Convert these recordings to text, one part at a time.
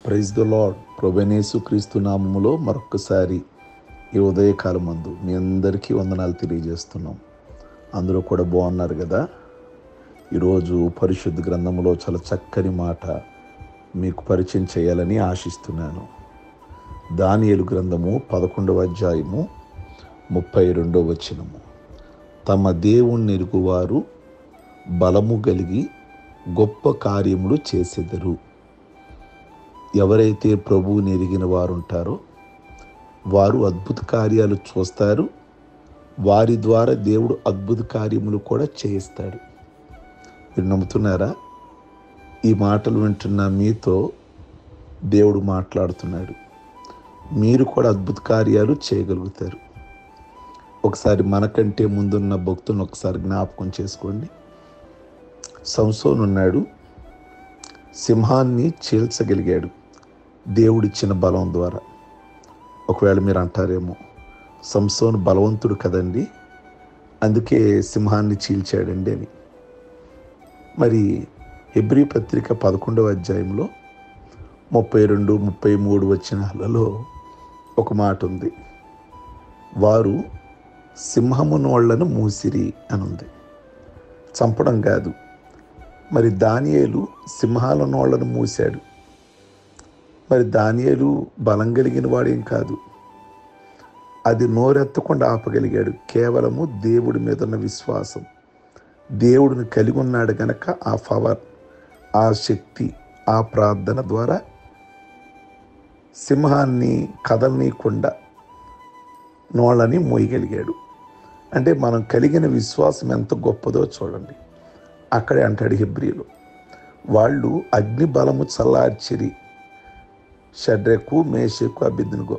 praise the lord ప్రభనేసు క్రీస్తు నామములో మరొక్కసారి ఈ ఉదయకాలం మందు మీ అందరికీ వందనాలు తెలియజేస్తున్నాం అందరూ కూడా బాగున్నారు కదా ఈరోజు పరిశుద్ధ గ్రంథంలో చాలా చక్కని మాట మీకు పరిచయం చేయాలని ఆశిస్తున్నాను దానియేలు గ్రంథము పదకొండవ అధ్యాయము ముప్పై రెండవ వచనము తమ దేవుణ్ణి ఎరుగువారు బలము కలిగి గొప్ప కార్యములు చేసెదరు ఎవరైతే ప్రభువుని ఎరిగిన వారు ఉంటారో వారు అద్భుత కార్యాలు చూస్తారు వారి ద్వారా దేవుడు అద్భుత కార్యములు కూడా చేయిస్తాడు మీరు నమ్ముతున్నారా ఈ మాటలు వింటున్న మీతో దేవుడు మాట్లాడుతున్నాడు మీరు కూడా అద్భుత కార్యాలు చేయగలుగుతారు ఒకసారి మనకంటే ముందున్న భక్తులను ఒకసారి జ్ఞాపకం చేసుకోండి సంసోన్ ఉన్నాడు సింహాన్ని చీల్చగలిగాడు దేవుడిచ్చిన బలం ద్వారా ఒకవేళ మీరు అంటారేమో సంసోన్ బలవంతుడు కదండి అందుకే సింహాన్ని చీల్చాడండి అని మరి హెబ్రి పత్రిక పదకొండవ అధ్యాయంలో ముప్పై రెండు ముప్పై మూడు వచనాలలో ఒక మాట ఉంది వారు సింహము నోళ్లను మూసిరి అని ఉంది చంపడం కాదు మరి దానియేలు సింహాల నోళ్లను మూశాడు మరి దానియేలు బలం కలిగిన వాడేం కాదు అది నోరెత్తకుండా ఆపగలిగాడు కేవలము దేవుడి మీద ఉన్న విశ్వాసం దేవుడిని కలిగి ఉన్నాడు గనక ఆ పవర్ ఆ శక్తి ఆ ప్రార్థన ద్వారా సింహాన్ని కదలనీయకుండా నోళ్ళని మోయగలిగాడు అంటే మనం కలిగిన విశ్వాసం ఎంత గొప్పదో చూడండి అక్కడే అంటాడు హెబ్రిలు వాళ్ళు అగ్ని బలము చల్లార్చిరి షడ్రకు మేషకు అభిద్నుగో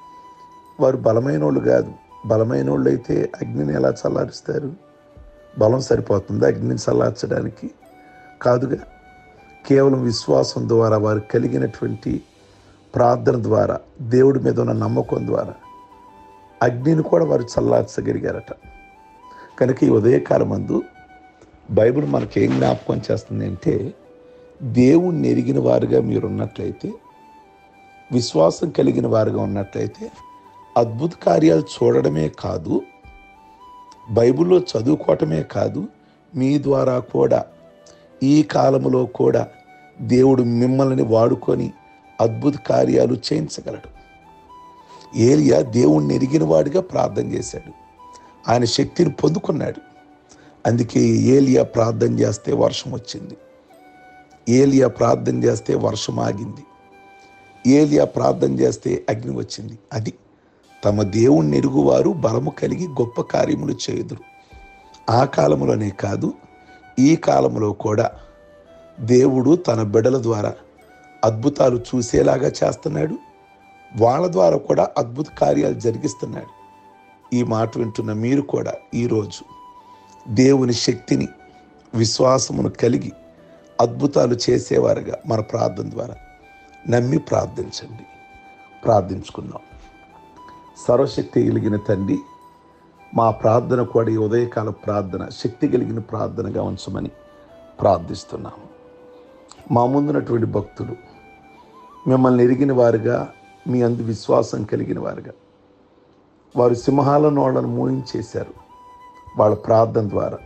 వారు బలమైన వాళ్ళు కాదు బలమైన వాళ్ళు అయితే అగ్నిని ఎలా చల్లారుస్తారు బలం సరిపోతుంది అగ్నిని చల్లార్చడానికి కాదుగా కేవలం విశ్వాసం ద్వారా వారు కలిగినటువంటి ప్రార్థన ద్వారా దేవుడి మీద ఉన్న నమ్మకం ద్వారా అగ్నిని కూడా వారు చల్లార్చగలిగారట కనుక ఈ ఉదయకాలం మందు బైబిల్ మనకి ఏం జ్ఞాపకం చేస్తుంది అంటే దేవుణ్ణి ఎరిగిన వారుగా మీరు ఉన్నట్లయితే విశ్వాసం కలిగిన వారుగా ఉన్నట్లయితే అద్భుత కార్యాలు చూడడమే కాదు బైబిల్లో చదువుకోవటమే కాదు మీ ద్వారా కూడా ఈ కాలంలో కూడా దేవుడు మిమ్మల్ని వాడుకొని అద్భుత కార్యాలు చేయించగలడు ఏలియా దేవుణ్ణి ఎరిగిన వాడిగా ప్రార్థన చేశాడు ఆయన శక్తిని పొందుకున్నాడు అందుకే ఏలియా ప్రార్థన చేస్తే వర్షం వచ్చింది ఏలియా ప్రార్థన చేస్తే వర్షం ఆగింది ఏలియా ప్రార్థన చేస్తే అగ్ని వచ్చింది అది తమ దేవుణ్ణి ఎరుగువారు బలము కలిగి గొప్ప కార్యములు చేయుదురు ఆ కాలంలోనే కాదు ఈ కాలంలో కూడా దేవుడు తన బిడల ద్వారా అద్భుతాలు చూసేలాగా చేస్తున్నాడు వాళ్ళ ద్వారా కూడా అద్భుత కార్యాలు జరిగిస్తున్నాడు ఈ మాట వింటున్న మీరు కూడా ఈరోజు దేవుని శక్తిని విశ్వాసమును కలిగి అద్భుతాలు చేసేవారుగా మన ప్రార్థన ద్వారా నమ్మి ప్రార్థించండి ప్రార్థించుకుందాం సర్వశక్తి కలిగిన తండ్రి మా ప్రార్థన కూడా ఈ ఉదయకాల ప్రార్థన శక్తి కలిగిన ప్రార్థనగా ఉంచమని ప్రార్థిస్తున్నాము మా ముందున్నటువంటి భక్తులు మిమ్మల్ని ఎరిగిన వారుగా మీ అందు విశ్వాసం కలిగిన వారుగా వారు సింహాల నోళ్లను మూయించేశారు వాళ్ళ ప్రార్థన ద్వారా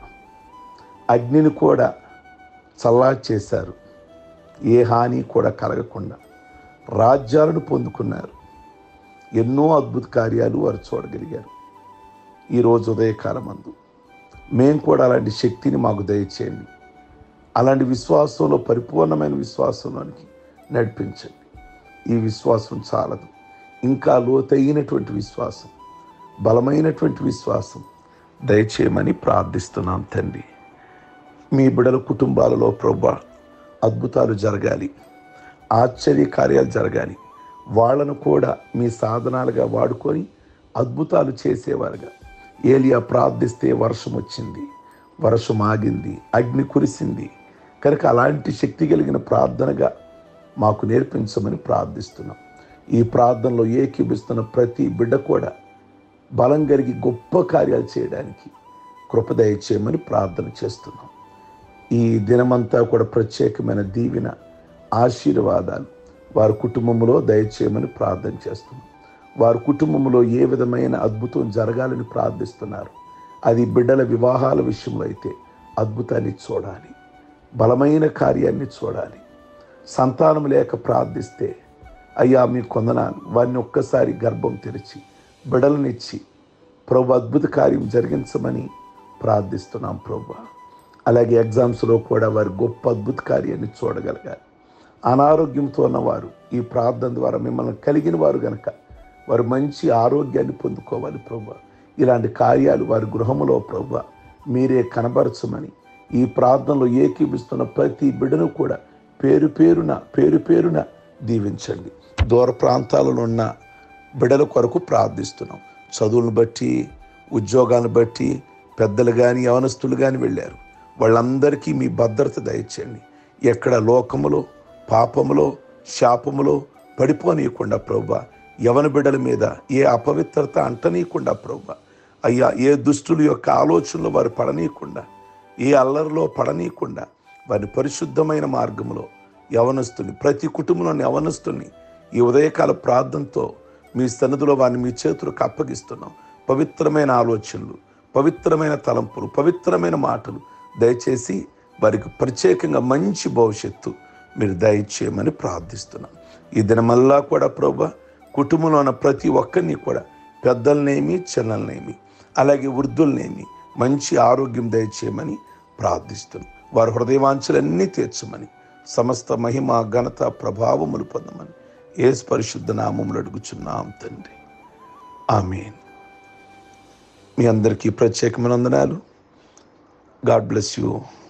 అగ్నిని కూడా చల్లా చేశారు ఏ హాని కూడా కలగకుండా రాజ్యాలను పొందుకున్నారు ఎన్నో అద్భుత కార్యాలు వారు చూడగలిగారు ఈరోజు ఉదయకాలం అందు మేము కూడా అలాంటి శక్తిని మాకు దయచేయండి అలాంటి విశ్వాసంలో పరిపూర్ణమైన విశ్వాసంలోనికి నడిపించండి ఈ విశ్వాసం చాలదు ఇంకా లోతైనటువంటి విశ్వాసం బలమైనటువంటి విశ్వాసం దయచేయమని ప్రార్థిస్తున్నాం తండ్రి మీ బిడల కుటుంబాలలో ప్రభా అద్భుతాలు జరగాలి ఆశ్చర్య కార్యాలు జరగాలి వాళ్ళను కూడా మీ సాధనాలుగా వాడుకొని అద్భుతాలు చేసేవారుగా ఏలియా ప్రార్థిస్తే వర్షం వచ్చింది వర్షం ఆగింది అగ్ని కురిసింది కనుక అలాంటి శక్తి కలిగిన ప్రార్థనగా మాకు నేర్పించమని ప్రార్థిస్తున్నాం ఈ ప్రార్థనలో ఏకీభిస్తున్న ప్రతి బిడ్డ కూడా బలం కలిగి గొప్ప కార్యాలు చేయడానికి కృపదయ చేయమని ప్రార్థన చేస్తున్నాం ఈ దినమంతా కూడా ప్రత్యేకమైన దీవెన ఆశీర్వాదాలు వారి కుటుంబంలో దయచేయమని ప్రార్థన చేస్తున్నాం వారి కుటుంబంలో ఏ విధమైన అద్భుతం జరగాలని ప్రార్థిస్తున్నారు అది బిడ్డల వివాహాల విషయంలో అయితే అద్భుతాన్ని చూడాలి బలమైన కార్యాన్ని చూడాలి సంతానం లేక ప్రార్థిస్తే అయ్యా మీ కొందనాలు వారిని ఒక్కసారి గర్భం తెరిచి బిడలనిచ్చి ప్రభు అద్భుత కార్యం జరిగించమని ప్రార్థిస్తున్నాం ప్రభు అలాగే ఎగ్జామ్స్లో కూడా వారి గొప్ప అద్భుత కార్యాన్ని చూడగలగాలి అనారోగ్యంతో ఉన్నవారు ఈ ప్రార్థన ద్వారా మిమ్మల్ని కలిగిన వారు గనక వారు మంచి ఆరోగ్యాన్ని పొందుకోవాలి ప్రభు ఇలాంటి కార్యాలు వారి గృహములో ప్రభు మీరే కనబరచమని ఈ ప్రార్థనలో ఏకీపిస్తున్న ప్రతి బిడ్డను కూడా పేరు పేరున పేరు పేరున దీవించండి దూర ప్రాంతాలలో ఉన్న బిడ్డల కొరకు ప్రార్థిస్తున్నాం చదువులను బట్టి ఉద్యోగాలను బట్టి పెద్దలు కానీ యవనస్తులు కానీ వెళ్ళారు వాళ్ళందరికీ మీ భద్రత దయచేయండి ఎక్కడ లోకములో పాపములో శాపములో పడిపోనీయకుండా ప్రభా యవన బిడ్డల మీద ఏ అపవిత్రత అంటనీయకుండా ప్రభా అయ్యా ఏ దుష్టుల యొక్క ఆలోచనలు వారు పడనీయకుండా ఏ అల్లరిలో పడనీయకుండా వారి పరిశుద్ధమైన మార్గంలో యవనస్తుని ప్రతి కుటుంబంలోని యవనస్తుని ఈ ఉదయకాల ప్రార్థనతో మీ సన్నిధిలో వారిని మీ చేతులకు అప్పగిస్తున్నాం పవిత్రమైన ఆలోచనలు పవిత్రమైన తలంపులు పవిత్రమైన మాటలు దయచేసి వారికి ప్రత్యేకంగా మంచి భవిష్యత్తు మీరు దయచేయమని ప్రార్థిస్తున్నాం ఈ దినమల్లా కూడా ప్రభా కుటుంబంలో ఉన్న ప్రతి ఒక్కరిని కూడా పెద్దలనేమి చిన్నలనేమి అలాగే వృద్ధులనేమి మంచి ఆరోగ్యం దయచేయమని ప్రార్థిస్తున్నాం వారి హృదయవాంఛలన్నీ తీర్చమని సమస్త మహిమ ఘనత ప్రభావములు పొందమని ఏసు పరిశుద్ధ నామములు అడుగుచున్నాం తండ్రి ఆమెన్ మీ అందరికీ ప్రత్యేకమైన వందనాలు గాడ్ బ్లెస్ యూ